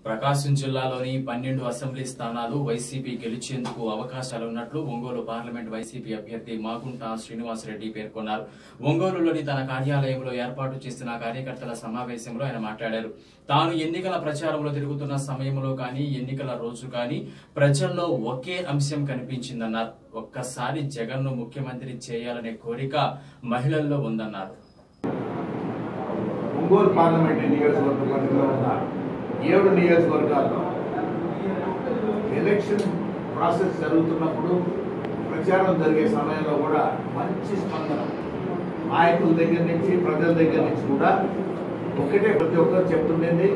ప్రకాశం జిల్లాలోని పన్నెండు అసెంబ్లీ స్థానాలు వైసీపీ గెలిచేందుకు అవకాశాలున్నట్లు ఒంగోలు పార్లమెంట్ వైసీపీ అభ్యర్థి మాగుంట శ్రీనివాసరెడ్డి పేర్కొన్నారు ఒంగోలులోని తన కార్యాలయంలో ఏర్పాటు చేసిన కార్యకర్తల సమావేశంలో ఆయన మాట్లాడారు తాను ఎన్నికల ప్రచారంలో తిరుగుతున్న సమయంలో కానీ ఎన్నికల రోజు కానీ ప్రజల్లో ఒకే అంశం కనిపించిందన్నారు ఒక్కసారి జగన్ను ముఖ్యమంత్రి చేయాలనే కోరిక మహిళల్లో ఉందన్నారు ఒంగోలు పార్లమెంట్ నియోజకవర్గ పరిధిలో ఉన్న ఏడు నియోజకవర్గాల్లో ఎలక్షన్ ప్రాసెస్ జరుగుతున్నప్పుడు ప్రచారం జరిగే సమయంలో కూడా మంచి స్పందన నాయకుల దగ్గర నుంచి ప్రజల దగ్గర నుంచి కూడా ఒకటే ప్రతి ఒక్కరు చెప్తుండేది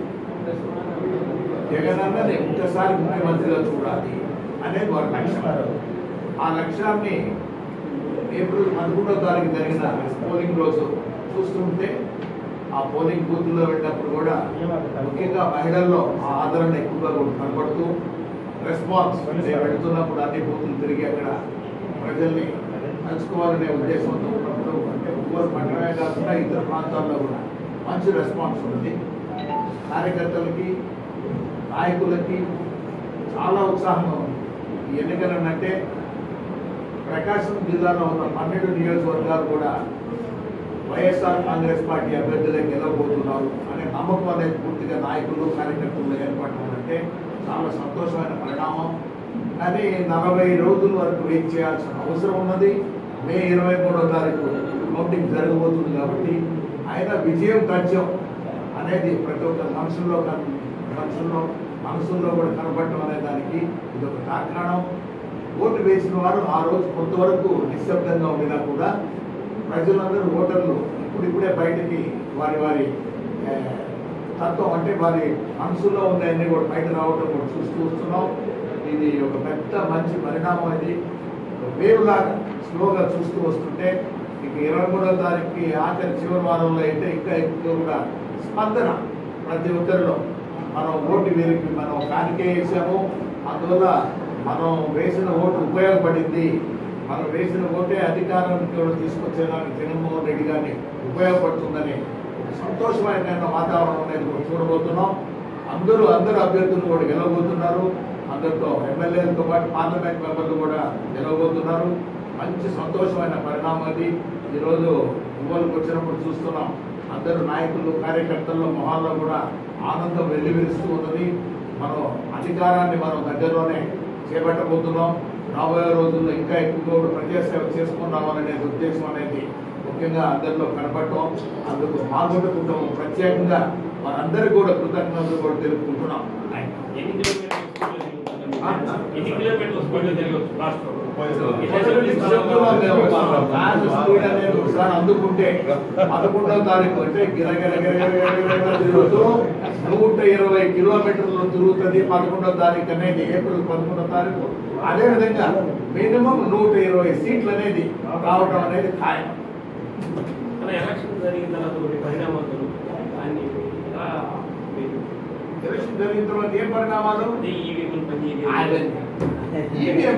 జగన్ అన్నది ఒక్కసారి ముఖ్యమంత్రిగా చూడాలి అనేది వారి లక్ష్యం ఆ లక్ష్యాన్ని ఏప్రిల్ పదకొండో తారీఖు జరిగిన పోలింగ్ రోజు చూస్తుంటే ఆ పోలింగ్ బూత్లో వెళ్ళినప్పుడు కూడా ముఖ్యంగా మహిళల్లో ఆ ఆదరణ ఎక్కువగా కనబడుతూ రెస్పాన్స్ నేను వెళుతున్నప్పుడు అన్ని బూతులు తిరిగి అక్కడ ప్రజల్ని కలుసుకోవాలనే ఉద్దేశంతో ఉన్నప్పుడు అంటే ఒంగోలు పట్టణమే కాకుండా ఇతర ప్రాంతాల్లో కూడా మంచి రెస్పాన్స్ ఉంది కార్యకర్తలకి నాయకులకి చాలా ఉత్సాహంగా ఉంది ఈ ఎన్నికలను అంటే ప్రకాశం జిల్లాలో ఉన్న పన్నెండు నియోజకవర్గాలు కూడా వైఎస్ఆర్ కాంగ్రెస్ పార్టీ అభ్యర్థులే గెలవబోతున్నారు అనే నమ్మకం అనేది పూర్తిగా నాయకులు కార్యకర్తలు ఏర్పడడం అంటే చాలా సంతోషమైన పరిణామం కానీ నలభై రోజుల వరకు వెయిట్ చేయాల్సిన అవసరం ఉన్నది మే ఇరవై మూడో తారీఖు కౌంటింగ్ జరగబోతుంది కాబట్టి ఆయన విజయం తథ్యం అనేది ప్రతి ఒక్క మనుషుల్లో కన్- మనుషుల్లో మనసుల్లో కూడా కనబడటం అనే దానికి ఇది ఒక తార్కాణం ఓటు వేసిన వారు ఆ రోజు కొంతవరకు నిశ్శబ్దంగా ఉండినా కూడా ప్రజలందరూ ఓటర్లు ఇప్పుడిప్పుడే బయటికి వారి వారి ఏ, తత్వం అంటే వారి మనసులో ఉన్నాయన్నీ కూడా బయట రావడం కూడా చూస్తూ వస్తున్నాం ఇది ఒక పెద్ద మంచి పరిణామం ఇది ఒక వేవ్ లాగా స్లోగా చూస్తూ వస్తుంటే ఇక ఇరవై మూడో తారీఖుకి ఆఖరి చివరి వారంలో అయితే ఇంకా ఎక్కువ కూడా స్పందన ప్రతి ఒక్కరిలో మనం ఓటు వేరికి మనం కానికే వేసాము అందువల్ల మనం వేసిన ఓటు ఉపయోగపడింది మనం వేసిన ఓటే అధికారానికి కూడా తీసుకొచ్చేదానికి జగన్మోహన్ రెడ్డి గారిని ఉపయోగపడుతుందని ఒక సంతోషమైన వాతావరణం అనేది కూడా చూడబోతున్నాం అందరూ అందరు అభ్యర్థులు కూడా గెలవబోతున్నారు అందరితో ఎమ్మెల్యేలతో పాటు పార్లమెంట్ మెంబర్లు కూడా గెలవబోతున్నారు మంచి సంతోషమైన పరిణామం అది ఈరోజు ఒంగోలుకు వచ్చినప్పుడు చూస్తున్నాం అందరు నాయకులు కార్యకర్తల మొహాల్లో కూడా ఆనందం వెల్లివిరుస్తూ ఉన్నది మనం అధికారాన్ని మనం దగ్గరలోనే చేపట్టబోతున్నాం రాబోయే రోజుల్లో ఇంకా ఎక్కువగా కూడా ప్రజాసేవ చేసుకున్నామనే ఉద్దేశం అనేది ముఖ్యంగా అందరిలో కనపడటం అందుకు మాగుంట కుటుంబం ప్రత్యేకంగా వారందరికీ కూడా కృతజ్ఞతలు కూడా తెలుపుకుంటున్నాం ఎన్ని కిలోమీటర్ల స్పీడ్లో తిరగవచ్చు? ఎన్ని కిలోమీటర్ల స్పీడ్లో తిరగవచ్చు రాష్ట్రంలో? చెప్తున్నాం మేము. ఫ్యాన్ స్పీడ్ అనేది ఒకసారి అందుకుంటే పదకొండవ తారీఖు అంటే గిరగిర గిరగిర గిరగిర తిరుగుతూ నూట ఇరవై కిలోమీటర్లు తిరుగుతుంది పదకొండవ తారీఖు అనేది ఏప్రిల్ పదకొండవ తారీఖు అదే విధంగా మినిమం నూట ఇరవై సీట్లు అనేది రావడం అనేది ఖాయం మన ఎలక్షన్ జరిగిన తర్వాత కొన్ని పరిణామాలు దాన్ని ఎలా మీరు ఎలక్షన్ జరిగిన తర్వాత ఏం పరిణామాలు అదే ఈవీఎంలు పనిచేయలేదు. ఈవీఎం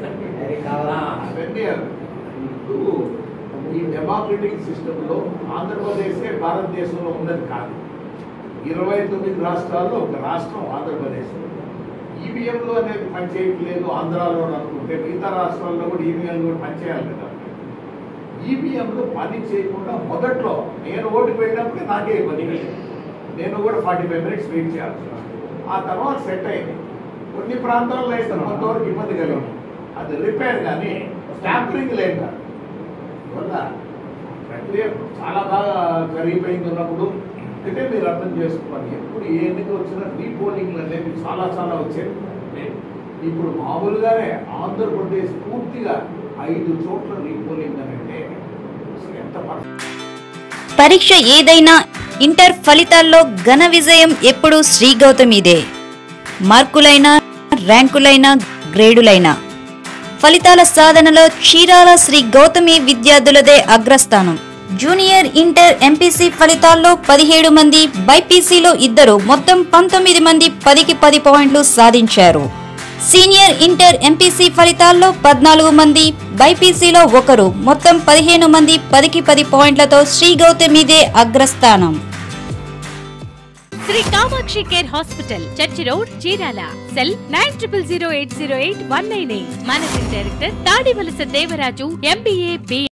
అవన్నీ ఇప్పుడు ఈ డెమోక్రటిక్ సిస్టంలో ఆంధ్రప్రదేశే భారతదేశంలో ఉన్నది కాదు ఇరవై తొమ్మిది రాష్ట్రాల్లో ఒక రాష్ట్రం ఆంధ్రప్రదేశ్ ఈవీఎంలు అనేది పనిచేయట్లేదు ఆంధ్రాలో అనుకుంటే మిగతా రాష్ట్రాల్లో కూడా ఈవీఎంలు కూడా పనిచేయాలి కదా ఈవీఎంలు పని చేయకుండా మొదట్లో నేను ఓటుకు వెళ్ళినప్పుడు నాకే ఇబ్బంది నేను కూడా ఫార్టీ ఫైవ్ మినిట్స్ వెయిట్ చేయాల్సి వచ్చింది. ఆ తర్వాత సెట్ అయింది కొన్ని ప్రాంతాల్లో అయితే కొంతవరకు ఇబ్బంది కలిగింది అది రిపేర్ కానీ స్టాంపరింగ్ లేదు కదా. వల్ల ప్రక్రియ చాలా బాగా జరిగిపోయింది ఉన్నప్పుడు అంటే మీరు అర్థం చేసుకోవాలి ఎప్పుడు ఏ ఎన్నిక వచ్చినా రీపోలింగ్లు అనేవి చాలా చాలా వచ్చాయి ఇప్పుడు మామూలుగానే ఆంధ్రప్రదేశ్ పూర్తిగా ఐదు చోట్ల రీపోలింగ్ అని అంటే అసలు ఎంత పర్ఫెక్ట్ పరీక్ష ఏదైనా ఇంటర్ ఫలితాల్లో ఘన విజయం ఎప్పుడూ శ్రీ గౌతమిదే మార్కులైనా ర్యాంకులైనా గ్రేడులైనా ఫలితాల సాధనలో చీరాల శ్రీ గౌతమి విద్యార్థులదే అగ్రస్థానం జూనియర్ ఇంటర్ ఎంపీసీ ఫలితాల్లో పదిహేడు మంది బైపీసీలో ఇద్దరు మొత్తం పంతొమ్మిది మంది పదికి పది పాయింట్లు సాధించారు సీనియర్ ఇంటర్ ఎంపీసీ ఫలితాల్లో పద్నాలుగు మంది బైపీసీలో ఒకరు మొత్తం పదిహేను మంది పదికి పది పాయింట్లతో శ్రీ గౌతమిదే అగ్రస్థానం Sri Kamakshi care hospital church road Chirala cell nine triple zero eight zero eight one nine eight managing director Tadivalasa Devaraju MBA B